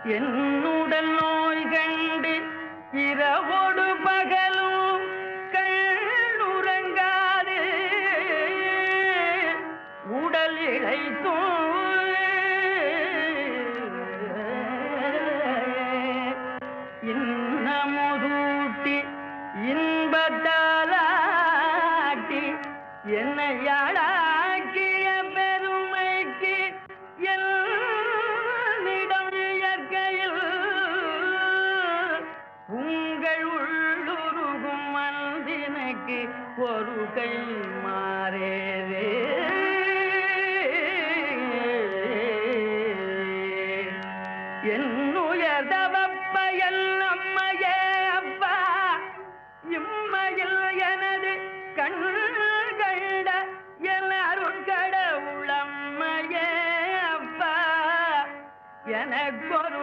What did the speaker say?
என்னுடல் நோய் கண்டு இரவோடு பகலும் கண்ணுறங்காது உடல் இழைத்தும் இன்னமுதூட்டி இன்பத்தாலாட்டி என்னையாளாக்கிய பெருமைக்கு என்னிடம் இயற்கையில் உங்கள் உள்ளுருகும் மனதினுக்கு ஒரு கை மாறேதே என்னுயர் தவப்பயல் அம்மையே அப்பா இம்மையில் எனது கண் கண்ட எல்லாரும் கடவுளம்மையே அப்பா எனக்கொரு